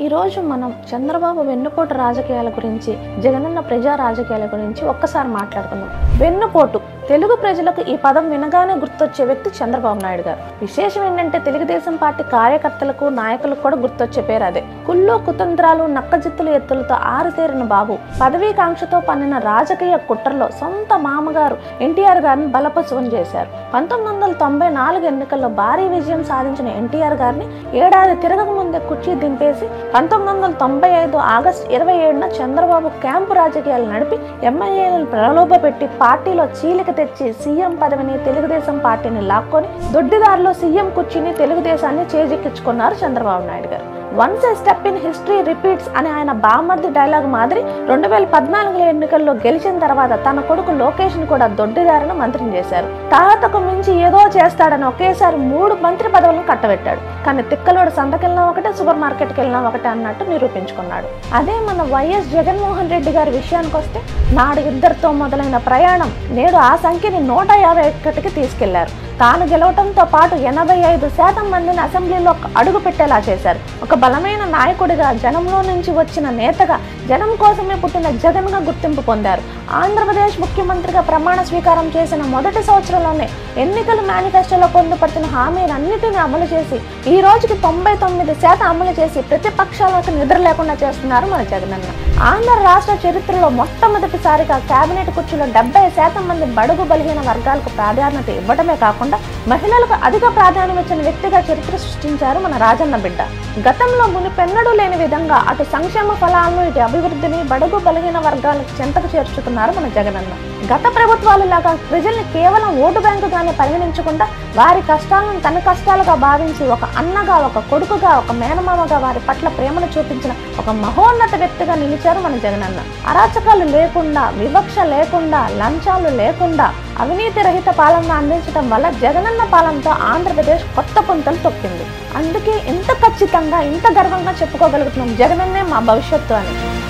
ఈరోజు మనం చంద్రబాబు వెన్నుపోటు రాజకీయాల గురించి జగనన్న ప్రజా రాజకీయాల గురించి ఒక్కసారి మాట్లాడుకుందాం వెన్నుపోటు తెలుగు ప్రజలకు ఈ పదం వినగానే గుర్తొచ్చే వ్యక్తి చంద్రబాబు నాయుడు గారు విశేషం ఏంటంటే తెలుగుదేశం పార్టీ కార్యకర్తలకు నాయకులకు కూడా గుర్తొచ్చే పేరు అదే కుళ్ళు కుతంత్రాలు నక్కజిత్తుల ఎత్తులతో ఆరితేరిన బాబు పదవీ కాంక్షతో పన్నిన రాజకీయ కుట్రలో సొంత మామగారు ఎన్టీఆర్ గారిని బలపసువం చేశారు పంతొమ్మిది వందల తొంభై నాలుగు ఎన్నికల్లో భారీ విజయం సాధించిన ఎన్టీఆర్ గారిని ఏడాది తిరగక ముందే కుర్చీ దింపేసి పంతొమ్మిది వందల తొంభై ఐదు ఆగస్టు ఇరవై ఏడున చంద్రబాబు క్యాంపు రాజకీయాలు నడిపి ఎమ్మెల్యేలను ప్రలోభపెట్టి పార్టీలో చీలిక తెచ్చి సీఎం పదవిని తెలుగుదేశం పార్టీని లాక్కొని దొడ్డిదారిలో సీఎం కుర్చీని తెలుగుదేశాన్ని చేజిక్కించుకున్నారు Chandrababu Naidu garu once a step in history repeats అని ఆయన బామర్ది డైలాగ్ మాదిరి రెండు వేల పద్నాలుగులో ఎన్నికల్లో గెలిచిన తర్వాత తన కొడుకు లోకేష్ ని కూడా దొడ్డిదారిన మంత్రిని చేశారు తాతకు మించి ఏదో చేస్తాడని ఒకేసారి మూడు మంత్రి పదవులను కట్టబెట్టాడు కానీ తిక్కలోడు సంతకెళ్ళినా ఒకటే సూపర్ మార్కెట్కి వెళ్ళినా ఒకటే అన్నట్టు నిరూపించుకున్నాడు అదే మన వైఎస్ జగన్మోహన్ రెడ్డి గారి విషయానికి వస్తే నాడు ఇద్దరితో మొదలైన ప్రయాణం నేడు ఆ సంఖ్యని నూట యాభై ఒకటికి తీసుకెళ్లారు తాను గెలవటంతో పాటు ఎనభై ఐదు శాతం మందిని అసెంబ్లీలో అడుగు పెట్టేలా చేశారు ఒక బలమైన నాయకుడిగా జనంలో నుంచి వచ్చిన నేతగా జనం కోసమే పుట్టిన జగన్గా గుర్తింపు పొందారు ఆంధ్రప్రదేశ్ ముఖ్యమంత్రిగా ప్రమాణ స్వీకారం చేసిన మొదటి సంవత్సరంలోనే ఎన్నికల మేనిఫెస్టోలో పొందుపరిచిన హామీలన్నిటిని అమలు చేసి ఈ రోజుకి తొంభై తొమ్మిది శాతం అమలు చేసి ప్రతిపక్షాలకు నిద్ర లేకుండా చేస్తున్నారు మన జగనన్న ఆంధ్ర రాష్ట్ర చరిత్రలో మొట్టమొదటిసారిగా కేబినెట్ కుర్చీలో డెబ్బై శాతం మంది బడుగు బలహీన వర్గాలకు ప్రాధాన్యత ఇవ్వడమే కాకుండా మహిళలకు అధిక ప్రాధాన్యం ఇచ్చిన వ్యక్తిగా చరిత్ర సృష్టించారు మన రాజన్న బిడ్డ గతంలో మునిపెన్నడూ లేని విధంగా అటు సంక్షేమ ఫలాలను ఇటు అభివృద్ధిని బడుగు బలహీన వర్గాలకు చెంతకు చేర్చుతున్నారు మన జగనన్న గత ప్రభుత్వాలు లాగా ప్రజల్ని కేవలం ఓటు బ్యాంకుగానే పరిగణించకుండా వారి కష్టాలను తన కష్టాలుగా భావించి ఒక అన్నగా ఒక కొడుకుగా ఒక మేనమామగా వారి పట్ల ప్రేమను చూపించిన ఒక మహోన్నత వ్యక్తిగా నిలిచారు మన జగనన్న అరాచకాలు లేకుండా వివక్ష లేకుండా లంచాలు లేకుండా అవినీతి రహిత పాలన అందించడం వల్ల జగనన్న పాలనతో ఆంధ్రప్రదేశ్ కొత్త పుంతలు తొక్కింది అందుకే ఇంత ఖచ్చితంగా ఇంత గర్వంగా చెప్పుకోగలుగుతున్నాం జగనన్నే మా భవిష్యత్తు అని